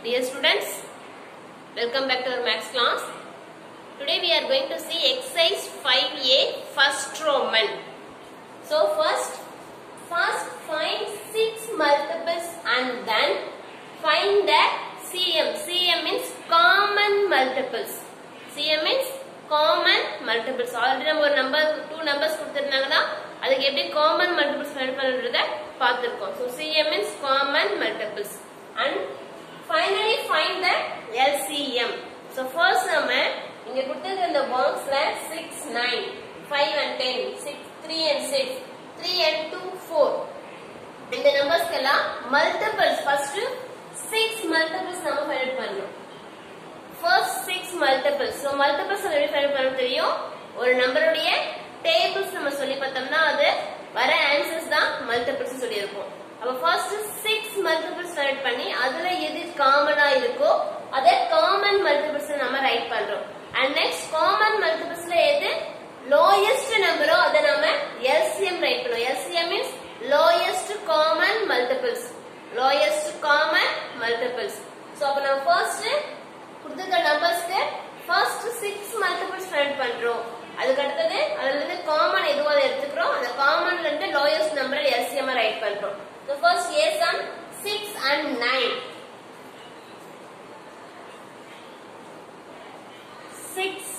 Dear students, welcome back to our maths class. Today we are going to see exercise 5a first Roman. So first, first find six multiples and then find the CM. CM means common multiples. CM means common multiples. Already நம்ம ஒரு number two numbers கொடுத்துருந்தாங்கன்னா அதுக்கு எப்படி common multiples find பண்ணுறத பார்த்துருக்கோம் so CM means common multiples and finally find the LCM so first நம்ம இங்க கொடுத்துருக்க இந்த பாக்ஸ்ல six nine five and ten six three and six three and two four இந்த நம்பர்ஸ்க்கெல்லாம் மல்டிபிள்ஸ் ஃபர்ஸ்ட் சிக்ஸ் மல்டிபிள்ஸ் நம்ம ஃபைண்ட் பண்றோம் first six multiples so multiples எப்படி ஃபைண்ட் பண்ண தெரியும் ஒரு நம்பருடைய டேபிள்ஸ் நம்ம சொல்லி பார்த்தோம்னா அது வர ஆன்சர்ஸ் தான் மல்டிபிள்ஸ் சொல்லியிருப்போம் அப்ப ஃபர்ஸ்ட் சிக்ஸ் மல்டிபிள்ஸ் ஃபைண்ட் பண்ணி அதுல எது காமனா இருக்கோ அதை காமன் மல்டிபிள்ஸ் நம்ம ரைட் பண்றோம் அண்ட் நெக்ஸ்ட் காமன் மல்டிபிள்ஸ்ல எது லோயஸ்ட் நம்பரோ அதை நம்ம எல்சிஎம் ரைட் பண்ணுவோம் LCM means lowest common multiples lowest common multiples so அப்ப நம்ம ஃபர்ஸ்ட் கொடுத்துருக்க நம்பர்ஸ்க்கு ஃபர்ஸ்ட் சிக்ஸ் மல்டிபிள்ஸ் ஃபைண்ட் பண்றோம் அதுக்கு அடுத்தது அதுல இருந்து காமன் எதுவோ அதை எடுத்துக்கிறோம் அந்த காமன்ல இருந்து லோயஸ்ட் நம்பர் எல்சிஎம் ரைட் பண்றோம் so first a sum six and nine six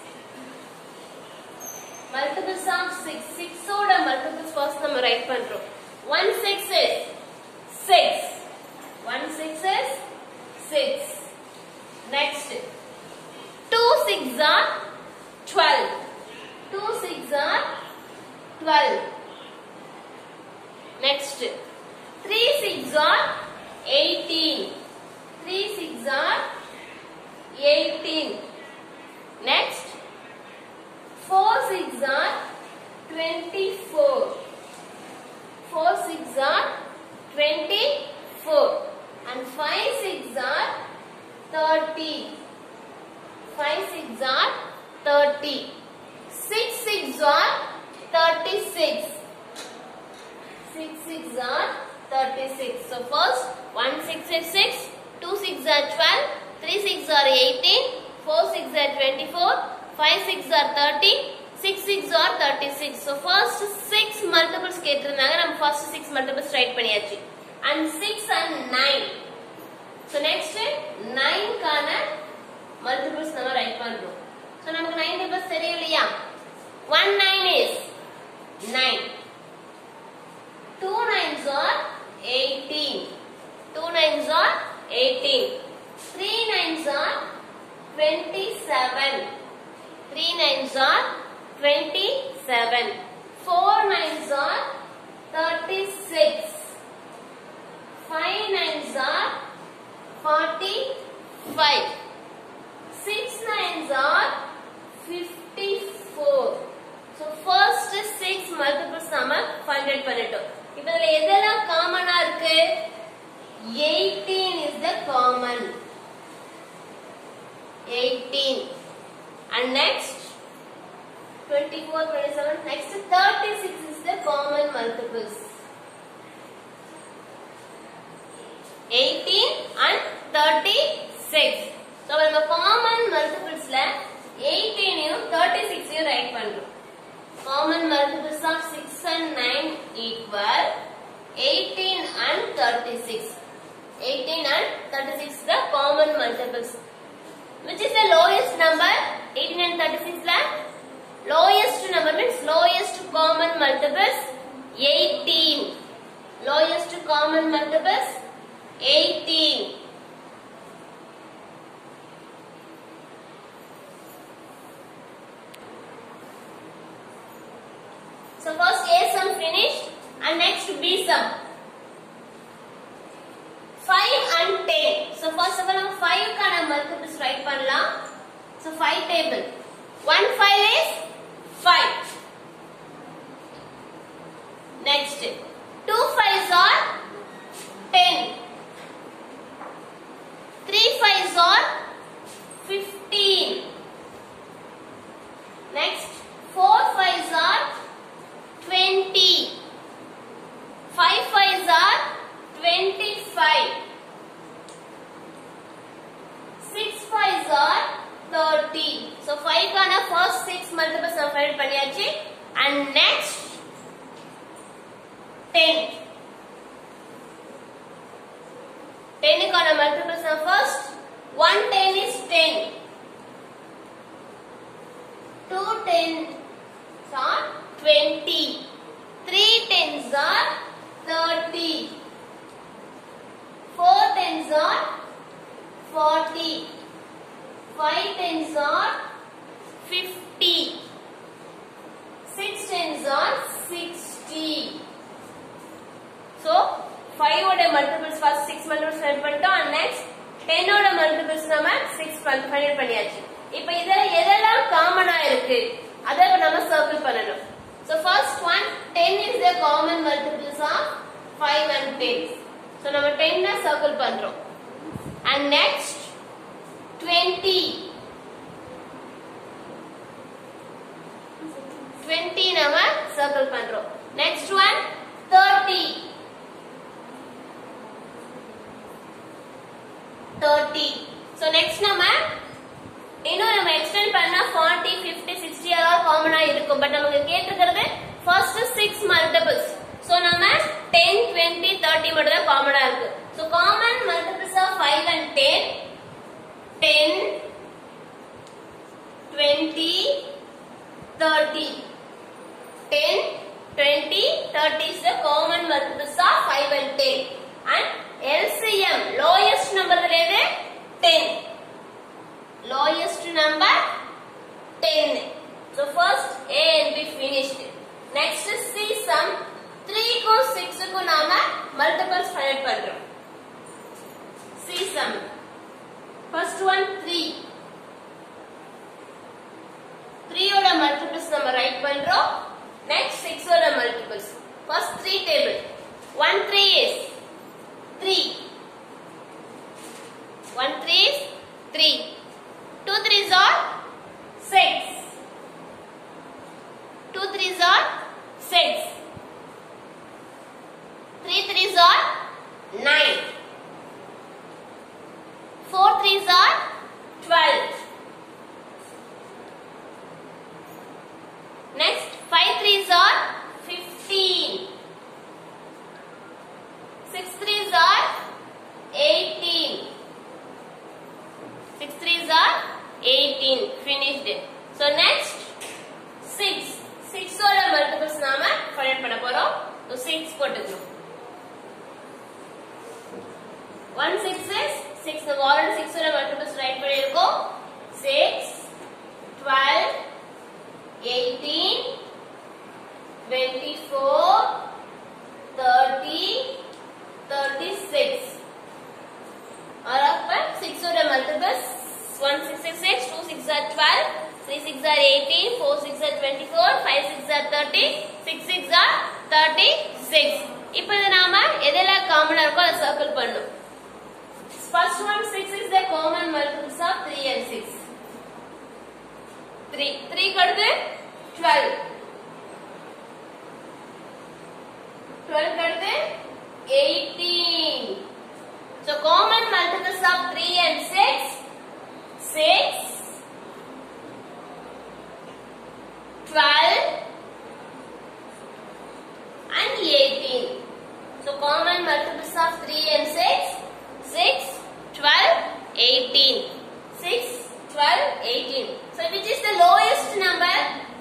multiples of six சிக்ஸோட மல்டிபிள்ஸ் ஃபர்ஸ்ட் நம்ம ரைட் பண்றோம் one six is six one six is six Next, 2 6 are 12. 2 6 are 12. Next, 3 6 are 18. 3 6 are 18. Next, 4 6 are 24. 4 6 are 24. And 5 6 are 30. 5 6 are 30. 6 6 are 36. 6 6 are 36. So first 1 6 is 6, 2 6 are 12, 3 6 are 18, 4 6 are 24, 5 6 are 30, 6 6 are 36. So first 6 multiples கேட்டிருந்தாங்க நம்ம first 6 multiples write பண்ணியாச்சு. And 6 and 9. So next நைன்கான multiples நம்ம write பண்றோம் so நமக்கு nine tables தெரியும் இல்லையா one nine is nine two nines are eighteen two nines are eighteen three nines are twenty seven three nines are twenty seven four nines are thirty six five nines are 45. 6 nines are 54. So first 6 multiples நாம find out பண்ணிட்டோம். இப்போ இதுல எதெல்லாம் காமனா இருக்கு 18 is the common. 18. And next 24, 27. Next 36 is the common multiples. 18 and 36. So, நம்ம common multiplesல 18 யும் 36 யும் write பண்றோம். Common multiples of 6 and 9 equal 18 and 36. 18 and 36 the common multiples. Which is the lowest number? 18 and 36 la lowest number means lowest common multiples 18. Lowest common multiples 18. So first A sum finished and next B sum. 5 and 10. So first of all நம்ம 5 கான multiples write பண்ணலாம். So 5 table. 1 5 is 5. Next 2 5s are 10. 3 5s are 15. Next 4 5s are 20. 5 5s are 25. and next 10 10 க்கான multiples are first 1 10 is 10 2 10s are 20 3 10s are 30 4 10s are 40 5 10s are 50 6 10s are 60 so 5 ஓட multiples first 6 multiples find பண்ணிட்டோம் and next 10 ஓட multiples நம்ம 6 find பண்ணியாச்சு இப்போ இதுல எதெல்லாம் காமனா இருக்கு அத இப்ப நம்ம சர்க்கிள் பண்ணணும் so first one 10 is the common multiples of 5 and 10 so நம்ம 10 ன சர்க்கிள் பண்றோம் and next 20 20 நம்ம சர்க்கிள் பண்றோம் next one 30 30 so next நம்ம இன்னும் நம்ம எக்ஸ்டெண்ட் பண்ணா 40 50 60 எல்லாம் காமனா இருக்கும் பட் நமக்கு கேட்டிருக்கிறது ஃபர்ஸ்ட் 6 மல்டிபிள்ஸ் சோ நம்ம 10 20 30 மட்டும் தான் காமனா இருக்கு so common multiples of 5 and 10 10 20 30 10 20 30 is the common multiples of 5 and 10 and LCM lowest number எது 10 lowest number 10 so first A and B finished next C sum 3 க்கும் 6 க்கும் நாம multiples find பண்றோம் C sum first one 3 3 ஓட multiples நம்ம write பண்றோம் next 6 ஓட multiples first 3 table 1 3 is 3 1 3 is 3 2 3s are 6 2 3s are 6 3 3s are 9 4 3s are 12 Next, 5 threes are 15. 6 threes are 18. 6 threes are 18. Finished. So next, 6. 6 ஓட multiples நாம find பண்ண போறோம். So 6 போட்டுக்கணும். 1 6 is 6. நம்ம already 6 ஓட multiples write பண்ணியிருக்கோம். 6, 12, 18, 24, 30, 36. और अब 6 ओर multiples 1 6 is 6, 2 6 are 12, 3 6 are 18, 4 6 are 24, 5 6 are 30, 6 6 are 36. இப்போ இது நாம எதெல்லாம் காமனா இருக்கோ அதை சர்க்கிள் பண்ணும் first one 6 is the common multiples of 3 and 6. 3 3 கடுத்து 12 12 கடுத்து 18 so common multiples of 3 and 6 6 12 and 18 so common multiples of 3 and 6 6 12 18 6 12 18 so which is the lowest number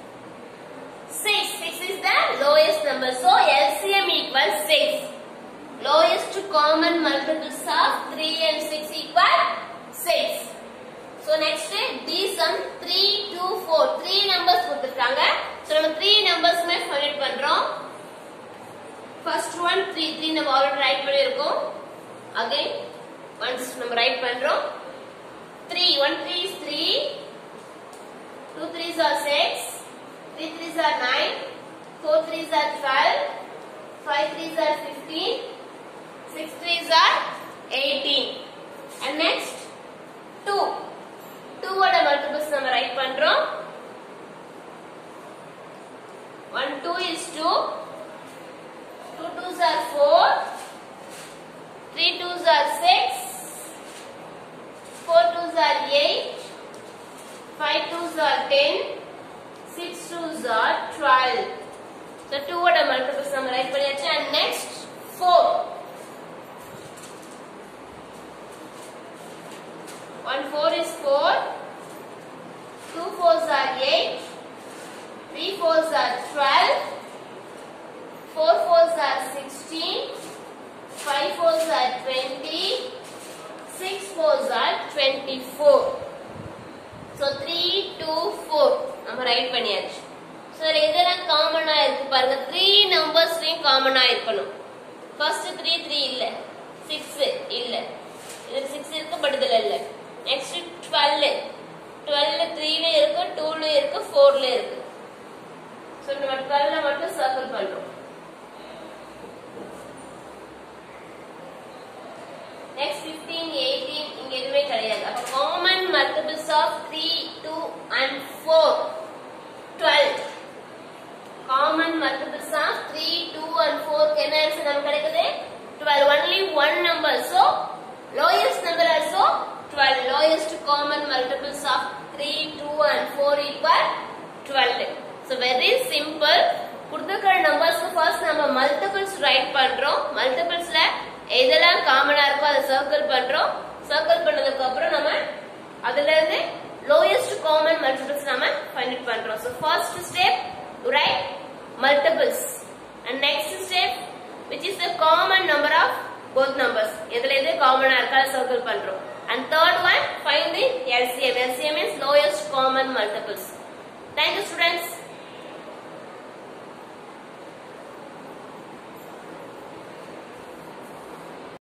6 6 is the lowest number so LCM equals 6 lowest common multiples of 3 and 6 equal 6 so next D sum 3 2 4 3 numbers கொடுத்திருக்காங்க so நம்ம 3 numbers மே find பண்றோம் first one 3 3 நம்ம already write பண்ணிருக்கோம் again once நம்ம write பண்றோம் 3 1 3 is 3 2 3s are 6 3 3s are 9 4 3s are 12 5 3s are 15 6 3s are 18 and next 2 2 ஓட multiples நம்ம write பண்றோம் 1 2 is 2 2 2s are 4 3 2s are 6 4 2s are 8 5 2s are 10 6 2s are 12 So 2 ஓட multiples நம்ம right பண்ணியாச்சு and next 4 1 4 is 4 2 4s are 8 3 4s are 12 4 4s are 16 5 4s are 20 6 4s are 24 so 3 2 4 நம்ம right பண்ணியாச்சு sir எதெல்லாம் காமனா இருக்கு பாருங்க த்ரீ நம்பர்ஸ்லயும் காமனா இருக்கணும் ஃபர்ஸ்ட் த்ரீ த்ரீ இல்ல சிக்ஸ் இல்ல இதுல சிக்ஸ் இருக்கு பட் இதுல இல்ல நெக்ஸ்ட் டுவெல் டுவெல் த்ரீல இருக்கு டூல இருக்கு ஃபோர்ல இருக்கு ஸோ நம்ம டுவெல்ல மட்டும் சர்க்கிள் பண்றோம் நெக்ஸ்ட் 15 18 இங்க எதுவுமே கிடையாது அப்ப common multiples of 3 2 and 4 12 common multiples of 3 2 and 4 க்கு என்ன ஆன்சர் நமக்கு கிடைக்குது 12 only one number so lowest number also 12 lowest common multiples of 3 2 and 4 equal 12 so very simple கொடுத்துக்கிற நம்பர்ஸ்க்கு ஃபர்ஸ்ட் நம்ம மல்டிபிள்ஸ் ரைட் பண்றோம் மல்டிபிள்ஸ்ல எதெல்லாம் காமனா இருக்கோ அதை சர்க்கிள் பண்றோம் சர்க்கிள் பண்ணதுக்கு அப்புறம் நம்ம அதுல இருந்து லோயஸ்ட் காமன் மல்டிபிள்ஸ் நம்ம ஃபைண்ட் அவுட் பண்றோம் so first step write multiples and next step which is the common number of both numbers எதுல எது காமனா இருக்கா சர்க்கிள் பண்றோம் and third one find the LCM LCM is lowest common multiples thank you students